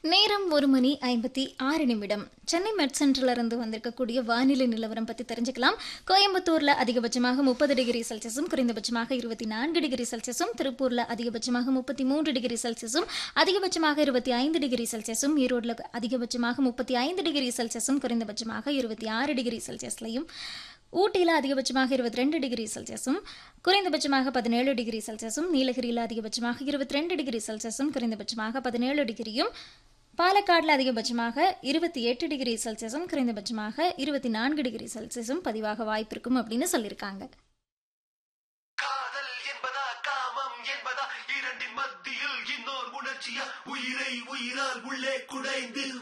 நேரம் ஒரு மணி ஐம்பத்தி ஆறு நிமிடம் சென்னை மெட் சென்டர்ல இருந்து வந்திருக்கக்கூடிய வானிலை நிலவரம் பத்தி தெரிஞ்சுக்கலாம் கோயம்புத்தூர்ல அதிகபட்சமாக முப்பது டிகிரி செல்சியஸும் குறைந்தபட்சமாக இருபத்தி நான்கு டிகிரி செல்சியஸும் திருப்பூர்ல அதிகபட்சமாக முப்பத்தி மூன்று டிகிரி செல்சியஸும் அதிகபட்சமாக இருபத்தி ஐந்து டிகிரி செல்சியஸும் ஈரோட்ல அதிகபட்சமாக முப்பத்தி ஐந்து டிகிரி செல்சியஸும் குறைந்தபட்சமாக இருபத்தி ஆறு டிகிரி செல்சியஸ்லையும் ஊட்டியில் அதிகபட்சமாக இருபத்தி ரெண்டு டிகிரி செல்சியஸும் குறைந்தபட்சமாக பதினேழு டிகிரி செல்சியஸும் நீலகிரியில் அதிகபட்சமாக இருபத்தி ரெண்டு டிகிரி செல்சியஸும் குறைந்தபட்சமாக பதினேழு டிகிரியும் பாலக்காடில் அதிகபட்சமாக இருபத்தி எட்டு டிகிரி செல்சியஸும் குறைந்தபட்சமாக இருபத்தி நான்கு டிகிரி செல்சியஸும் பதிவாக வாய்ப்பிருக்கும் அப்படின்னு சொல்லியிருக்காங்க காதல் என்பதா காமம் என்பதா இரண்டின் மத்தியில் இன்னோர் உணர்ச்சியா உயிரை உயிரால் உள்ளே குடைந்து